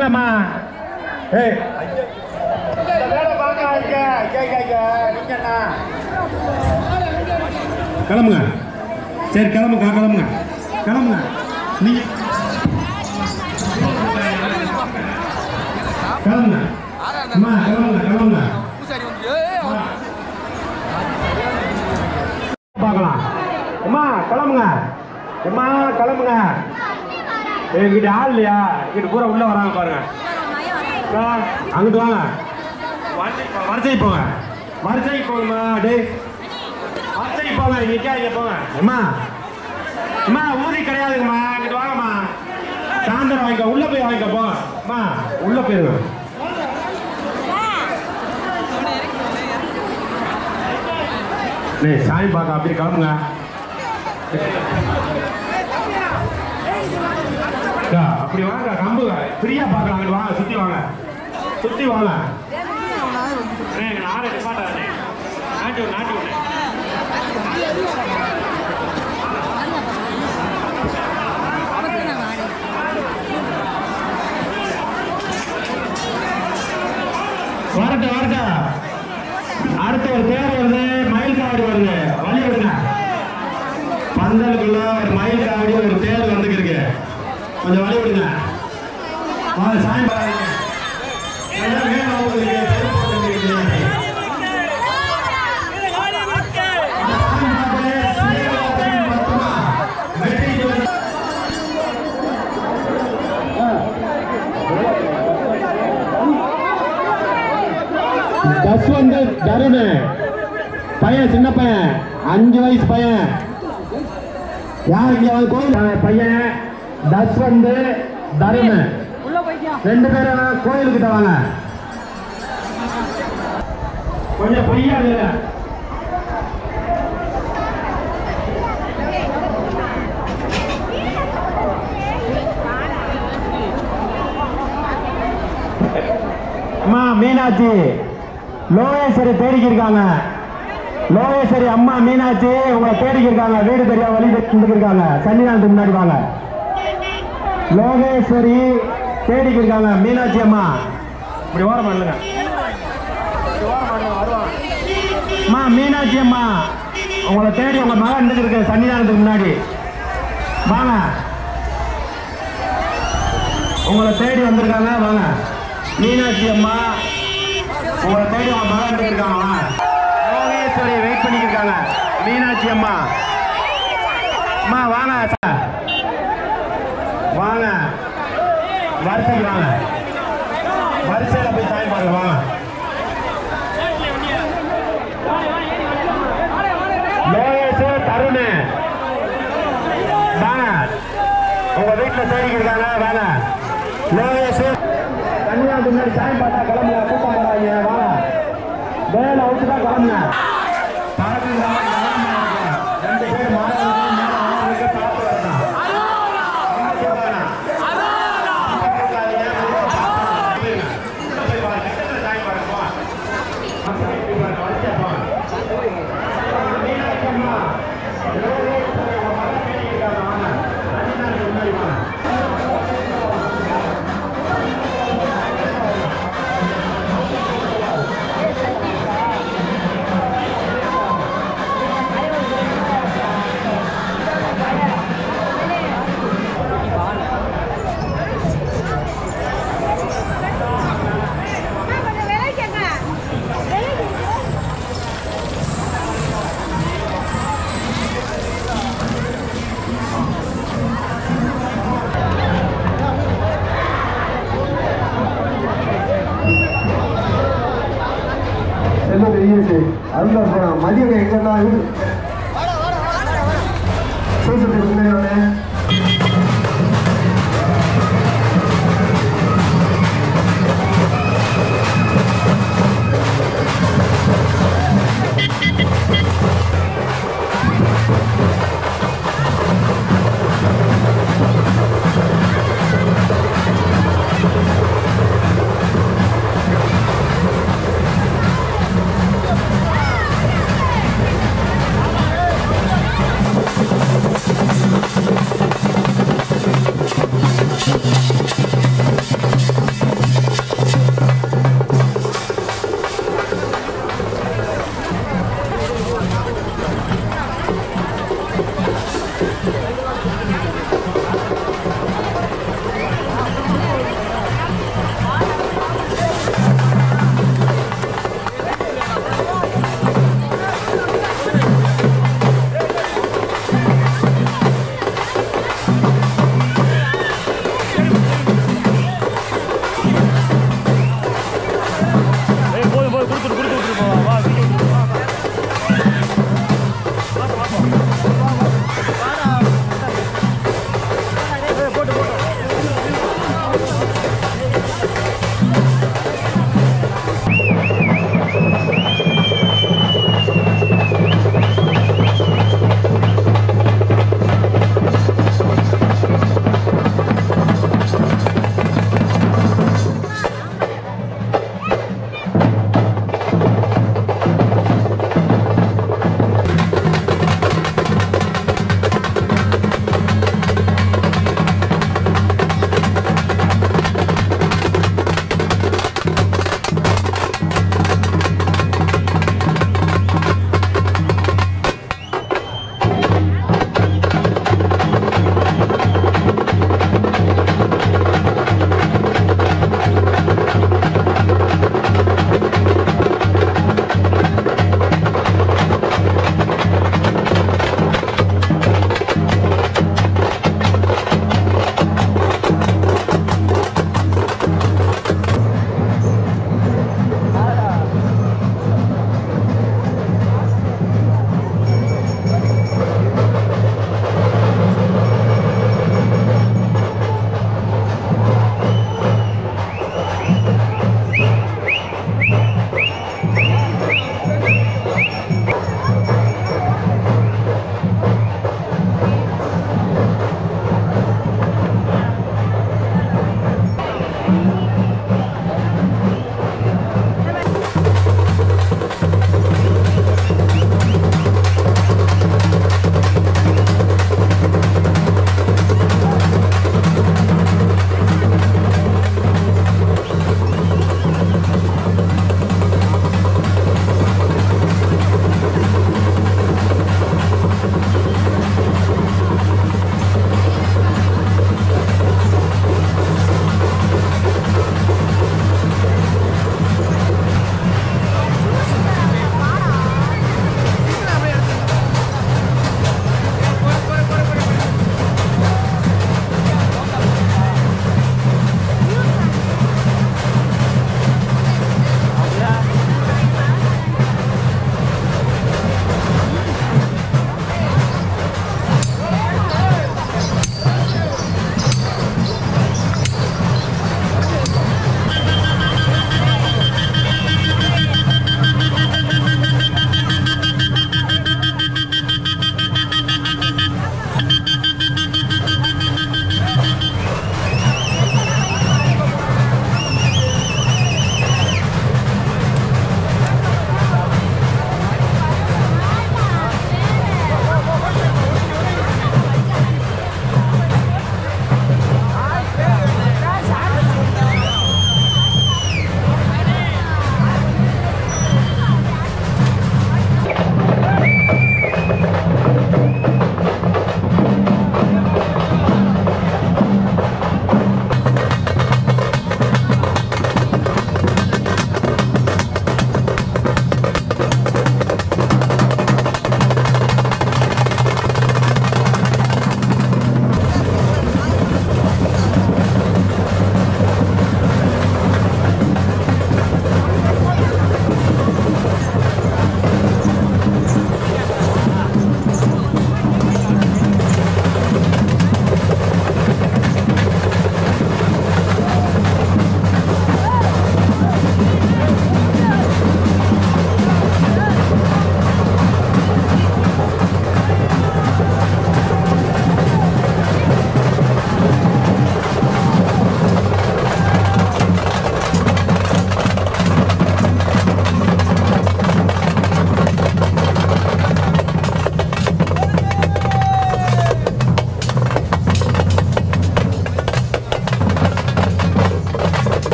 கிளம்புங்கம்மா ஏய் கிளம்புங்க சரி கிளம்புங்க கிளம்புங்க கிளம்புங்க நீ கிளம்புங்க அம்மா கிளம்புங்க கிளம்புங்க பார்க்கலாம் அம்மா கிளம்புங்க அம்மா கிளம்புங்க என்கிட்ட ஆள் இல்லையா இங்கிட்ட பூரா உள்ள வராங்க பாருங்க ஆ, அங்கிட்டு வாங்க வரிசை போங்க வரிசை போங்கம்மா டேய் வரிசை போங்க இங்க இங்க போங்க அம்மா அம்மா ஊதி கிடையாதுங்கம்மா இங்கிட்டு வாங்கம்மா சாயந்தரம் வாங்கிக்க உள்ள போய் வாங்கிக்க போங்க அம்மா உள்ள போயிருங்க டேய் சாமி பார்க்க அப்படியே கிளம்புங்க அக்கா, அப்படி வாங்க கம்பு ஃப்ரீயா பார்க்கலாம் அங்கிட்டு வாங்க சுத்தி வாங்க சுத்தி வாங்க அண்ணே, எங்க நாரை நிப்பாட்டாதே. நாட்டி விடு, நாட்டி விடு. வரட்டும் வரட்டும் அடுத்த ஒரு தேர் வருது மயில் காவடி வருது வழி விடுங்க பந்தலுக்குள்ள ஒரு மயில் காவடி ஒரு தேர் வந்துருக்கு கொஞ்சம் வழி விடுங்க வாங்க சாமி பாருங்க எல்லாம் மேல வந்துருக்கு, செருப்பு போட்டுருக்கு. சாமி பாருங்க, சீக்கிரம் மட்டுமா? வெற்றி ஜோதி. ஜஸ்வந்த் தருண் பையன் சின்ன பையன் அஞ்சு வயசு பையன் யார் இங்க வந்து கோயில் பையன் தஸ்வந்த் தருண் ரெண்டு பேரும் கோயிலுக்கிட்ட வாங்க கொஞ்சம் பொய்யா இல்ல அம்மா மீனாட்சி லோகேஸ்வரி தேடிக்கு இருக்காங்க லோகேஸ்வரி அம்மா மீனாட்சி உங்களை தேடிக்கு இருக்காங்க வீடு தெரியாம வழி தெரிஞ்சுக்கு இருக்காங்க சன்னிதானத்துக்கு முன்னாடி வாங்க லோகேஸ்வரி தேடிக்கு இருக்காங்க மீனாட்சி அம்மா இப்படி ஓரம் பண்ணுங்க அம்மா மீனாட்சி அம்மா உங்களை தேடி உங்க மகன் இருந்துட்டு இருக்கு சன்னிதானத்துக்கு முன்னாடி வாங்க உங்களை தேடி வந்திருக்காங்க வாங்க மீனாட்சி அம்மா உங்களை தேடி உங்க மகன் இருந்துட்டு இருக்காங்க வாங்க லோகேஸ்வரி வெயிட் பண்ணிட்டு இருக்காங்க மீனாட்சி அம்மா அம்மா வாங்க சார் வாங்க வரிசைக்கு வாங்க வரிசையில போய் சாய் பாருங்க வாங்க லோகேஷ் தருண் வாங்க உங்க வீட்டுல தேடிக்கு இருக்காங்க வாங்க லோகேஷ் கன்னியாகுமரி முன்னாடி சாய் பார்த்தா கிளம்புங்க கூட்டம் போறாங்க வாங்க வேலை அவுட்டு தான் கிளம்புங்க பறந்து இல்லாம கிளம்புங்க. ரெண்டு பேர் மாணவர்கள் மேல ஆளுக்கு பார்த்து வரணும் எங்க போறாங்க? கொஞ்சம் விலைக்கங்க விலைக்கு செல்ல தெரியுது அதுதான் போறான் மதியம் எங்கெல்லாம் சூசத்துக்கு முன்னாடி